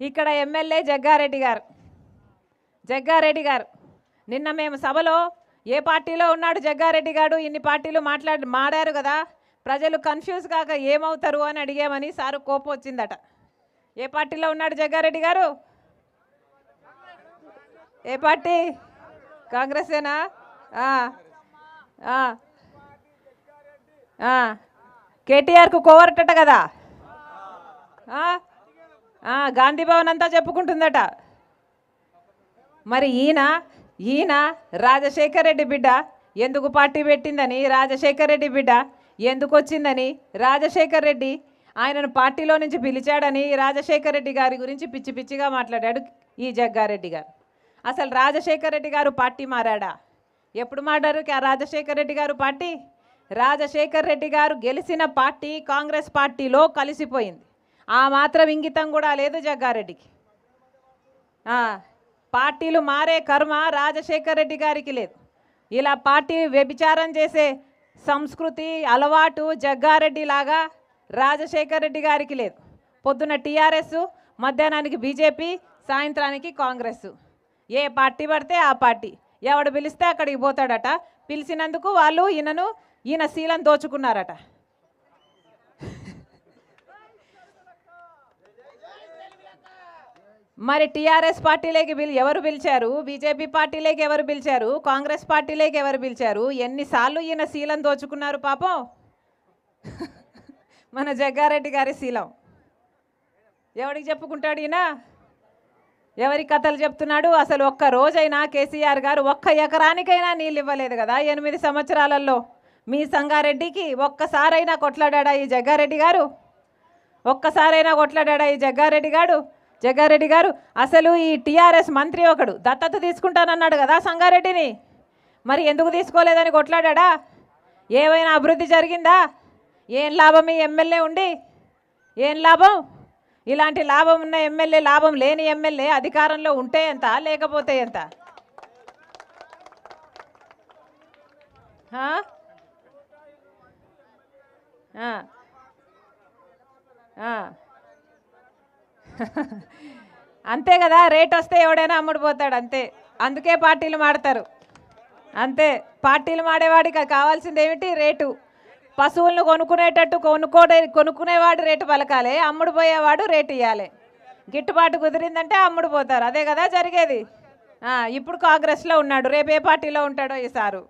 ఇక్కడ ఎమ్మెల్యే జగ్గారెడ్డి గారు జగ్గారెడ్డి గారు నిన్న మేము సభలో ఏ పార్టీలో ఉన్నాడు జగ్గారెడ్డి గారు ఇన్ని పార్టీలు మాట్లాడి మాడారు కదా ప్రజలు కన్ఫ్యూజ్ కాక ఏమవుతారు అని అడిగామని సారు కోపం వచ్చిందట ఏ పార్టీలో ఉన్నాడు జగ్గారెడ్డి గారు ఏ పార్టీ కాంగ్రెసేనా ఆ, ఆ, ఆ. కేటీఆర్కు కోవరటట కదా ఆ? ఆ, గాంధీ భవన్ అంతా చెప్పుకుంటుందట మరి ఈయన ఈయన రాజశేఖర్ రెడ్డి బిడ్డ ఎందుకు పార్టీ పెట్టిందని రాజశేఖర్ రెడ్డి బిడ్డ ఎందుకు వచ్చిందని రాజశేఖర్ రెడ్డి ఆయనను పార్టీలో నుంచి పిలిచాడని రాజశేఖర్ రెడ్డి గారి గురించి పిచ్చి పిచ్చిగా మాట్లాడాడు ఈ జగ్గారెడ్డి గారు అసలు రాజశేఖర్ రెడ్డి గారు పార్టీ మారాడా ఎప్పుడు మారారు ఆ రాజశేఖర్ రెడ్డి గారు పార్టీ రాజశేఖర్ రెడ్డి గారు గెలిచిన పార్టీ కాంగ్రెస్ పార్టీలో కలిసిపోయింది ఆ మాత్రం ఇంగితం కూడా లేదు జగ్గారెడ్డికి ఆ, పార్టీలు మారే కర్మ రాజశేఖర్ రెడ్డి గారికి లేదు ఇలా పార్టీ వ్యభిచారం చేసే సంస్కృతి అలవాటు జగ్గారెడ్డి లాగా రాజశేఖర్ రెడ్డి గారికి లేదు పొద్దున టీఆర్ఎస్ మధ్యాహ్నానికి బీజేపీ సాయంత్రానికి కాంగ్రెస్ ఏ పార్టీ పడితే ఆ పార్టీ ఎవడు పిలిస్తే అక్కడికి పోతాడట పిలిచినందుకు వాళ్ళు ఈయనను ఈయన శీలం దోచుకున్నారట మరి టీఆర్ఎస్ పార్టీలోకి పిలి ఎవరు పిలిచారు బీజేపీ పార్టీలోకి ఎవరు పిలిచారు కాంగ్రెస్ పార్టీలోకి ఎవరు పిలిచారు ఎన్నిసార్లు ఈయన శీలం దోచుకున్నారు పాపం మన జగ్గారెడ్డి గారి శీలం ఎవరికి చెప్పుకుంటాడు ఈయన ఎవరి కథలు చెప్తున్నాడు అసలు ఒక్క రోజైనా కేసీఆర్ గారు ఒక్క ఎకరానికైనా నీళ్ళు ఇవ్వలేదు కదా ఎనిమిది సంవత్సరాలలో మీ సంగారెడ్డికి ఒక్కసారైనా కొట్లాడా ఈ జగ్గారెడ్డి గారు ఒక్కసారైనా కొట్లాడా ఈ జగ్గారెడ్డి గారు జగ్గారెడ్డి గారు అసలు ఈ టీఆర్ఎస్ మంత్రి ఒకడు దత్తత తీసుకుంటానన్నాడు కదా సంగారెడ్డిని మరి ఎందుకు తీసుకోలేదని కొట్లాడా ఏమైనా అభివృద్ధి జరిగిందా ఏం లాభం ఈ ఎమ్మెల్యే ఉండి ఏం లాభం ఇలాంటి లాభం ఉన్న ఎమ్మెల్యే లాభం లేని ఎమ్మెల్యే అధికారంలో ఉంటే ఎంత లేకపోతే ఎంత ఆ? ఆ. ఆ. అంతే కదా రేట్ వస్తే ఎవడైనా అమ్ముడుపోతాడు అంతే అందుకే పార్టీలు మాడతారు అంతే పార్టీలు మాడేవాడికి కావాల్సింది ఏమిటి రేటు పశువులను కొనుక్కునేటట్టు కొనుక్కోడే కొనుక్కునేవాడు రేటు పలకాలి అమ్ముడు పోయేవాడు రేటు ఇవ్వాలి గిట్టుబాటు కుదిరిందంటే అమ్ముడు పోతారు అదే కదా జరిగేది ఆ, ఇప్పుడు కాంగ్రెస్లో ఉన్నాడు రేపు ఏ పార్టీలో ఉంటాడో ఈసారు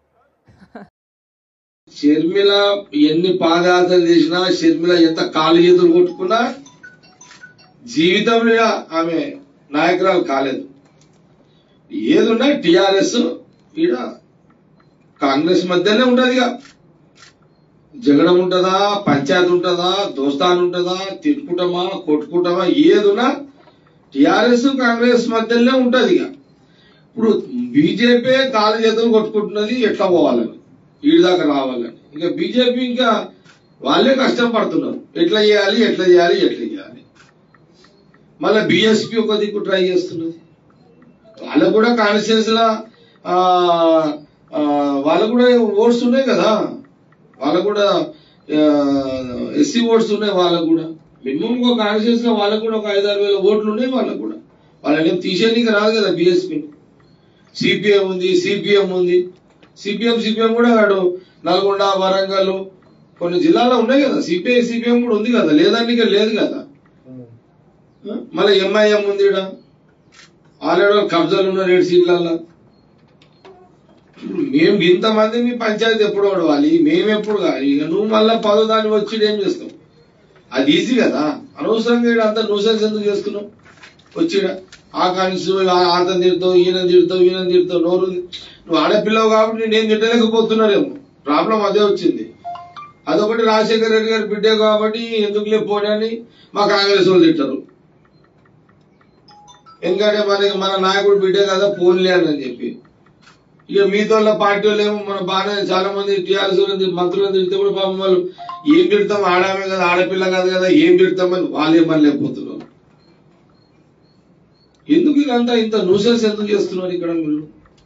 షర్మిల ఎన్ని పాదయాత్రలు చేసినా షర్మిల ఎంత కాలు చేతులు కొట్టుకున్నా జీవితంలో ఆమె నాయకురాలు కాలేదు ఏదున్నా టిఆర్ఎస్ ఈడ కాంగ్రెస్ మధ్యనే ఉంటది ఇక జగడం ఉంటదా పంచాయతీ ఉంటదా దోస్తాన్ ఉంటదా తిట్టుకుంటామా కొట్టుకుంటామా ఏదున్నా టిఆర్ఎస్ కాంగ్రెస్ మధ్యలోనే ఉంటది ఇక ఇప్పుడు బీజేపీ కాలు చేతులు కొట్టుకుంటున్నది ఎట్లా పోవాలని ఈడి దాకా రావాలని ఇంకా బీజేపీ ఇంకా వాళ్ళే కష్టం పడుతున్నారు ఎట్లా చేయాలి ఎట్లా చేయాలి ఎట్లా చేయాలి మళ్ళీ బీఎస్పీ ఒక దిక్కు ట్రై చేస్తున్నది వాళ్ళకు కూడా కాన్స్టిట్యూన్స్ లా ఆ, ఆ, వాళ్ళకు కూడా ఓట్స్ ఉన్నాయి కదా వాళ్ళకు కూడా ఎస్సీ ఓట్స్ ఉన్నాయి వాళ్ళకు కూడా మినిమం ఒక కాన్స్టిట్యూన్స్ లో వాళ్ళకు కూడా ఒక ఐదారు వేల ఓట్లు ఉన్నాయి వాళ్ళకు కూడా వాళ్ళని ఏం తీసేయడానికి రాదు కదా బీఎస్పీ సిపిఎం ఉంది సిపిఎం ఉంది సిపిఎం సిపిఎం కూడా వాడు నల్గొండ వరంగల్ కొన్ని జిల్లాల్లో ఉన్నాయి కదా సిపిఐ సిపిఎం కూడా ఉంది కదా లేదని ఇక లేదు కదా మళ్ళీ ఎంఐఎం ఉంది ఈడ ఆల్రెడీ కబ్జాలు ఉన్న రేడు సీట్లల్లో ఇప్పుడు మేము ఇంతమంది మీ పంచాయతీ ఎప్పుడు ఓడవాలి మేము ఎప్పుడు కాదు ఇక నువ్వు మళ్ళా పదో దాన్ని వచ్చి ఏం చేస్తావు అది ఈజీ కదా అనవసరంగా ఈడ అంతా న్యూసెన్స్ ఎందుకు చేస్తున్నావు వచ్చిడ ఆ కానిసు ఆతను తిడతావు ఈయన తిడతావు ఈయన తిడతావు నోరు నువ్వు ఆడపిల్లవు కాబట్టి నేను తిట్టలేకపోతున్నారేమో ప్రాబ్లం అదే వచ్చింది అదొకటి రాజశేఖర రెడ్డి గారి బిడ్డే కాబట్టి ఎందుకు లేపోని అని మా కాంగ్రెస్ వాళ్ళు తింటారు ఎందుకంటే మనకి మన నాయకుడు బిడ్డే కదా పోన్లే అని చెప్పి ఇక మీతో పార్టీ వాళ్ళు ఏమో మన బాగానే చాలా మంది టీఆర్ఎస్ మంత్రులను తిడితే కూడా పాపం వాళ్ళు ఏం తిడతాం ఆడామే కదా ఆడపిల్ల కాదు కదా ఏం తిడతామని వాళ్ళే మళ్ళీ లేకపోతున్నారు ఎందుకు ఇదంతా ఇంత న్యూసెన్స్ ఎందుకు చేస్తున్నారు ఇక్కడ మీరు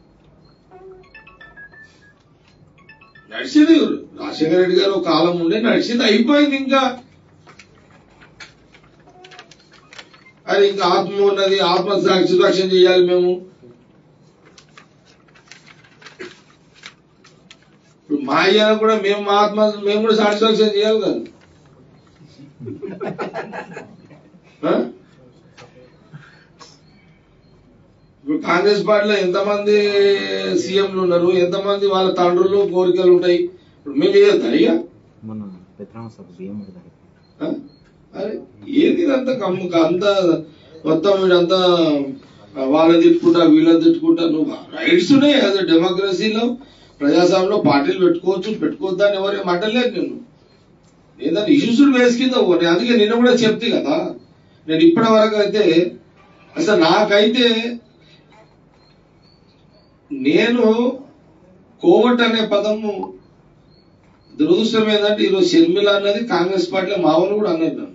నడిచింది రాజశేఖర రెడ్డి గారు ఒక కాలం ఉండే నడిచింది అయిపోయింది ఇంకా ఆయన అరే ఇంకా ఆత్మ ఉన్నది ఆత్మ సాక్షి చేయాలి మేము ఇప్పుడు మా అయ్యాను కూడా మేము మా ఆత్మ మేము కూడా సాటిస్ఫాక్షన్ చేయాలి కదా ఆ? ఇప్పుడు కాంగ్రెస్ పార్టీలో ఎంతమంది సీఎంలు ఉన్నారు ఎంతమంది వాళ్ళ తండ్రులు కోరికలు ఉంటాయి ఇప్పుడు మేము చేయొద్దా ఇక మొన్న పెత్తనం సభ బియ్యం పెడతారు ఆ? అరే ఏది ఇదంతా కమ్ము అంత మొత్తం వీడంతా వాళ్ళ తిట్టుకుంటా వీళ్ళని తిట్టుకుంటా నువ్వు రైట్స్ ఉన్నాయి అదే డెమోక్రసీలో ప్రజాస్వామ్యంలో పార్టీలు పెట్టుకోవచ్చు పెట్టుకోవద్దా అని ఎవరు మంటలేదు నేను ఏదైనా ఇష్యూస్ వేస్ కింద పోనీ అందుకే నిన్న కూడా చెప్తే కదా నేను ఇప్పటి వరకు అయితే అసలు నాకైతే నేను కోవట్ అనే పదము దురదృష్టం ఏంటంటే ఈరోజు షర్మిల అన్నది కాంగ్రెస్ పార్టీలో మావని కూడా అన్నది నన్ను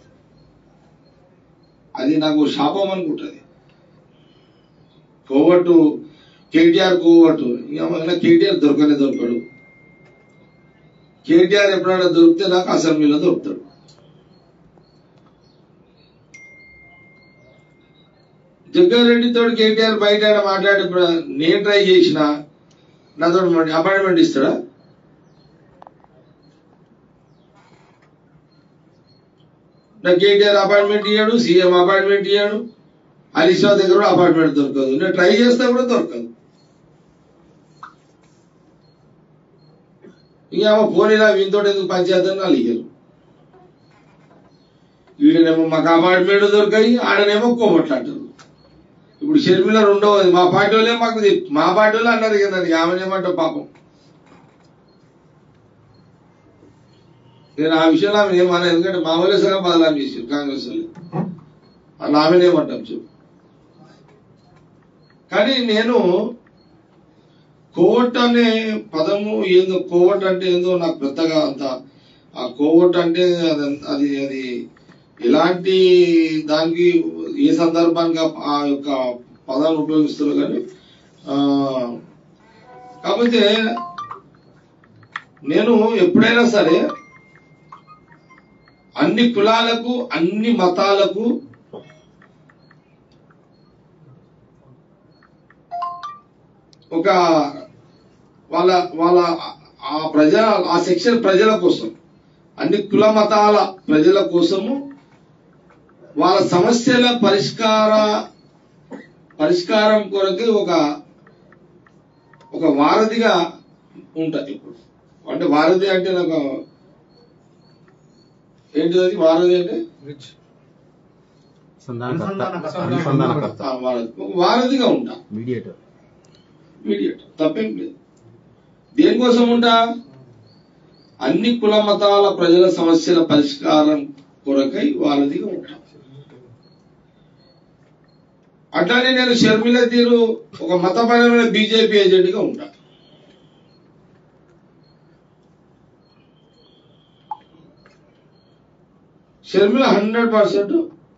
అది నాకు శాపం అనుకుంటుంది కోవట్టు కేటీఆర్ కోవట్టు ఇంకా కేటీఆర్ దొరకనే దొరకడు కేటీఆర్ ఎప్పుడైనా దొరికితే నాకు అసెంబ్లీలో దొరుకుతాడు జగ్గారెడ్డితో కేటీఆర్ బయట ఆయన మాట్లాడి నేను ట్రై చేసిన నాతో అపాయింట్మెంట్ ఇస్తాడా నాకు కేటీఆర్ అపాయింట్మెంట్ ఇయ్యాడు సీఎం అపాయింట్మెంట్ ఇయ్యాడు హరీష్ రావు దగ్గర కూడా అపాయింట్మెంట్ దొరకదు నేను ట్రై చేస్తే కూడా దొరకదు ఇంకా పోనీలా వీంతో ఎందుకు పనిచేద్దాం వాళ్ళు ఇయ్యరు వీడనేమో మాకు అపాయింట్మెంట్ దొరకాయి ఆడనేమో కోమట్లాంటారు ఇప్పుడు షర్మిల రెండవది మా పార్టీ వాళ్ళే మాకు చెప్- మా పార్టీ వాళ్ళు అన్నారు కదా ఆమెనేమంటావు పాపం నేను ఆ విషయంలో ఆమె ఏమన్నా ఎందుకంటే మా వాళ్ళే సగం బదలాం చేశారు కాంగ్రెస్ వాళ్ళు అలా ఆమెనేమంటాం చెప్పు కానీ నేను కోవట్ అనే పదము ఏందో కోవట్ అంటే ఏందో నాకు పెద్దగా అంత ఆ కోవట్ అంటే అది- అది అది ఎలాంటి దానికి ఏ సందర్భంగా ఆ యొక్క పదాన్ని ఉపయోగిస్తారు కానీ ఆ, కాకపోతే నేను ఎప్పుడైనా సరే అన్ని కులాలకు అన్ని మతాలకు ఒక వాళ్ళ వాళ్ళ ఆ ప్రజల ఆ సెక్షన్ ప్రజల కోసం అన్ని కుల మతాల ప్రజల కోసము వాళ్ళ సమస్యల పరిష్కార పరిష్కారం కొరకు ఒక ఒక వారధిగా ఉంటుంది ఇప్పుడు అంటే వారధి అంటే నాకు ఏంటిది అది వారధి అంటే అనుసంధానకర్త అనుసంధానకర్త ఆ వారధి ఒక వారధిగా ఉంటా మీడియేటర్ మీడియట్ తప్పేం లేదు దేనికోసం ఉంటా అన్ని కుల మతాల ప్రజల సమస్యల పరిష్కారం కొరకై వారధిగా ఉంటా అట్లానే నేను షర్మిల తీరు ఒక మతపరమైన బీజేపీ ఏజెంట్ గా ఉంటా షర్మిల హండ్రెడ్ పర్సెంట్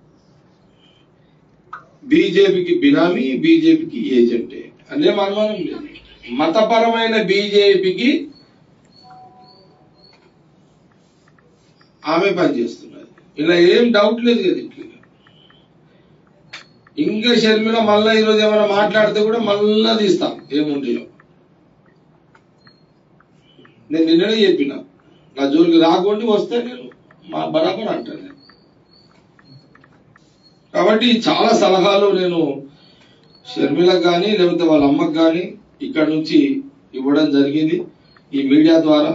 బీజేపీకి బినామీ బీజేపీకి ఏజెంటే అనే అనుమానం లేదు మతపరమైన బీజేపీకి ఆమె పనిచేస్తున్నది ఇలా ఏం డౌట్ లేదు కదా ఇంట్లో ఇంకా షర్మిల మళ్ళా ఈరోజు ఏమైనా మాట్లాడితే కూడా మళ్ళా తీస్తాం ఏముంటాయో నేను నిన్ననే చెప్పిన నా జోలికి రాకుండా వస్తే నేను మా బరాబర్ అంటాను నేను కాబట్టి చాలా సలహాలు నేను షర్మిలకు కానీ లేకపోతే వాళ్ళ అమ్మకు కానీ ఇక్కడ నుంచి ఇవ్వడం జరిగింది ఈ మీడియా ద్వారా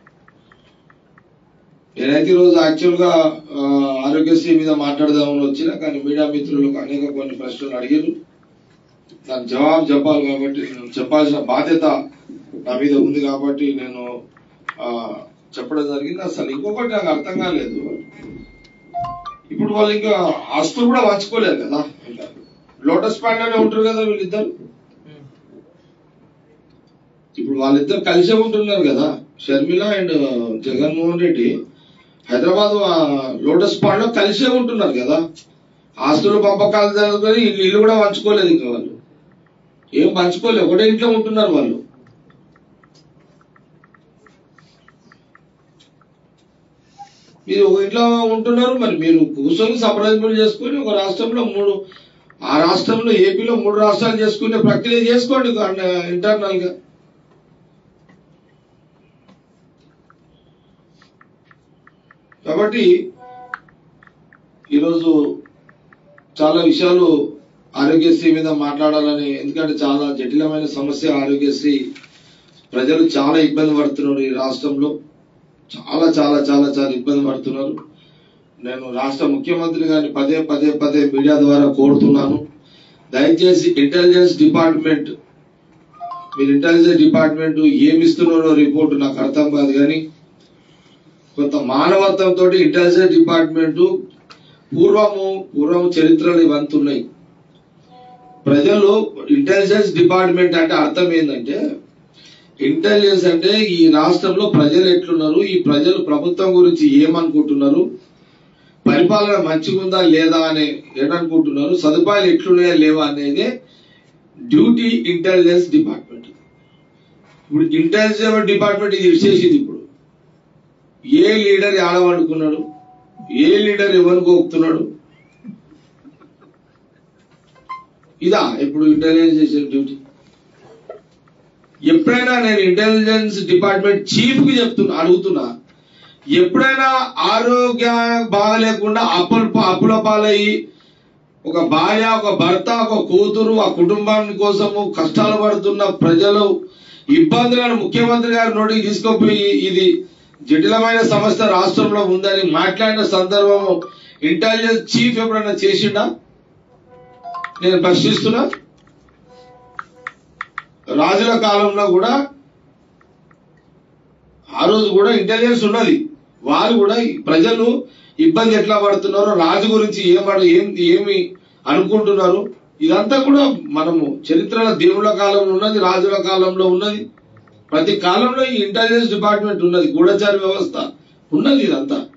నేనైతే ఈరోజు యాక్చువల్ గా ఆ, ఆరోగ్యశ్రీ మీద మాట్లాడదామని వచ్చిన కానీ మీడియా మిత్రులకు అనేక కొన్ని ప్రశ్నలు అడిగారు దానికి జవాబు చెప్పాలి కాబట్టి నేను చెప్పాల్సిన బాధ్యత నా మీద ఉంది కాబట్టి నేను ఆ, చెప్పడం జరిగింది అసలు ఇంకొకటి నాకు అర్థం కాలేదు ఇప్పుడు వాళ్ళు ఇంకా ఆస్తులు కూడా పంచుకోలేరు కదా ఇంకా లోటస్ పాండ్ అనే ఉంటారు కదా వీళ్ళిద్దరు ఇప్పుడు వాళ్ళిద్దరు కలిసే ఉంటున్నారు కదా షర్మిల అండ్ జగన్మోహన్ రెడ్డి హైదరాబాద్ ఆ, లోటస్ పాండ్ లో కలిసే ఉంటున్నారు కదా ఆస్తులు పంపకాలు జరుగుతుంది ఇల్లు ఇల్లు కూడా పంచుకోలేదు ఇంకా వాళ్ళు ఏం పంచుకోలేదు ఒకటే ఇంట్లో ఉంటున్నారు వాళ్ళు మీరు ఒక ఇంట్లో ఉంటున్నారు మరి మీరు కూర్చొని సంప్రదింపులు చేసుకొని ఒక రాష్ట్రంలో మూడు ఆ రాష్ట్రంలో ఏపీలో మూడు రాష్ట్రాలు చేసుకునే ప్రక్రియ చేసుకోండి ఇంటర్నల్ గా కాబట్టి ఈరోజు చాలా విషయాలు ఆరోగ్యశ్రీ మీద మాట్లాడాలని ఎందుకంటే చాలా జటిలమైన సమస్య ఆరోగ్యశ్రీ ప్రజలు చాలా ఇబ్బంది పడుతున్నారు ఈ రాష్ట్రంలో చాలా చాలా చాలా చాలా ఇబ్బంది పడుతున్నారు నేను రాష్ట్ర ముఖ్యమంత్రి గారిని పదే పదే పదే మీడియా ద్వారా కోరుతున్నాను దయచేసి ఇంటెలిజెన్స్ డిపార్ట్మెంట్ మీరు ఇంటెలిజెన్స్ డిపార్ట్మెంట్ ఏమి ఇస్తున్నారో రిపోర్ట్ నాకు అర్థం కాదు కానీ కొంత మానవత్వంతో ఇంటెలిజెన్స్ డిపార్ట్మెంట్ పూర్వము పూర్వము చరిత్రలు ఇవంతా ఉన్నాయి ప్రజలు ఇంటెలిజెన్స్ డిపార్ట్మెంట్ అంటే అర్థం ఏంటంటే ఇంటెలిజెన్స్ అంటే ఈ రాష్ట్రంలో ప్రజలు ఎట్లున్నారు ఈ ప్రజలు ప్రభుత్వం గురించి ఏమనుకుంటున్నారు పరిపాలన మంచిగా ఉందా లేదా అని ఏమనుకుంటున్నారు సదుపాయాలు ఎట్లున్నాయా లేవా అనేది డ్యూటీ ఇంటెలిజెన్స్ డిపార్ట్మెంట్ ఇప్పుడు ఇంటెలిజెన్స్ డిపార్ట్మెంట్ ఇది విశేషింది ఇప్పుడు ఏ లీడర్ ఆడవనుకున్నాడు ఏ లీడర్ ఎవరు గోపుతున్నాడు ఇదా ఇప్పుడు ఇంటెలిజెన్స్ డ్యూటీ ఎప్పుడైనా నేను ఇంటెలిజెన్స్ డిపార్ట్మెంట్ చీఫ్ కి చెప్తున్నా అడుగుతున్నా ఎప్పుడైనా ఆరోగ్య బాగలేకుండా అప్పుల అప్పుల పాలయ్యి ఒక భార్య ఒక భర్త ఒక కూతురు ఆ కుటుంబాన్ని కోసము కష్టాలు పడుతున్న ప్రజలు ఇబ్బందులను ముఖ్యమంత్రి గారి నోటికి తీసుకుపోయి ఇది జటిలమైన సమస్య రాష్ట్రంలో ఉందని మాట్లాడిన సందర్భం ఇంటెలిజెన్స్ చీఫ్ ఎప్పుడైనా చేసిండా నేను ప్రశ్నిస్తున్నా రాజుల కాలంలో కూడా ఆ రోజు కూడా ఇంటెలిజెన్స్ ఉన్నది వారు కూడా ఈ ప్రజలు ఇబ్బంది ఎట్లా పడుతున్నారో రాజు గురించి ఏమడు ఏం ఏమి అనుకుంటున్నారు ఇదంతా కూడా మనము చరిత్రలో దేవుళ్ళ కాలంలో ఉన్నది రాజుల కాలంలో ఉన్నది ప్రతి కాలంలో ఈ ఇంటెలిజెన్స్ డిపార్ట్మెంట్ ఉన్నది గూఢచారి వ్యవస్థ ఉన్నది ఇదంతా